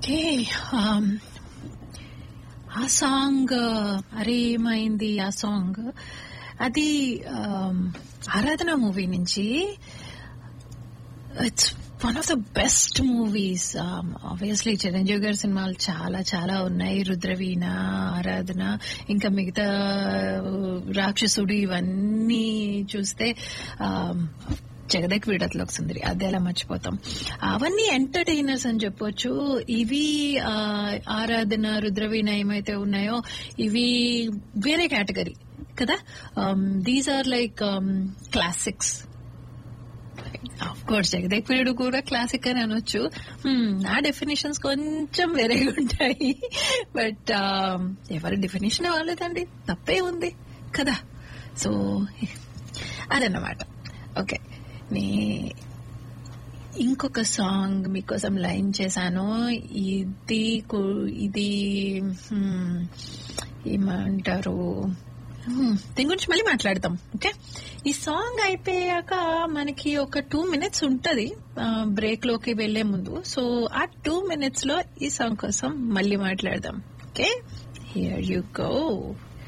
okay ఆ song అరే ఏమైంది ఆ సాంగ్ అది um, ఆరాధన మూవీ నుంచి it's one of the best movies obviously Chiranjeevi గారి సినిమాలు చాలా చాలా ఉన్నాయి రుద్రవీణ ఆరాధన ఇంకా మిగతా రాక్షసుడు ఇవన్నీ చూస్తే um, జగదేక్ వీడత్లోకి సుందరి అది ఎలా మర్చిపోతాం అవన్నీ ఎంటర్టైనర్స్ అని చెప్పొచ్చు ఇవి ఆ, ఆరాధన రుద్రవీణ ఏమైతే ఉన్నాయో ఇవి వేరే కేటగిరీ కదా these are like classics of course జగదేక్ పీరియడ్ కూడా క్లాసిక్ అని అనొచ్చు Hmm, నా డెఫినేషన్స్ కొంచెం వేరేగా ఉంటాయి బట్ ఎవరి డెఫినేషన్ అవ్వలేదండి తప్పే ఉంది కదా సో అదన్నమాట ఓకే నే ఇంకొక సాంగ్ మీకోసం లైన్ చేశాను ఇది కు- ఇది hmm, ఏమంటారు Hmm, దీని గురించి మళ్ళీ మాట్లాడతాం ఓకే ఈ సాంగ్ అయిపోయాక మనకి ఒక టూ మినిట్స్ ఉంటది బ్రేక్ లోకి వెళ్లే ముందు సో ఆ టూ మినిట్స్ లో ఈ సాంగ్ కోసం మళ్ళీ మాట్లాడదాం ఓకే హియర్ యు గో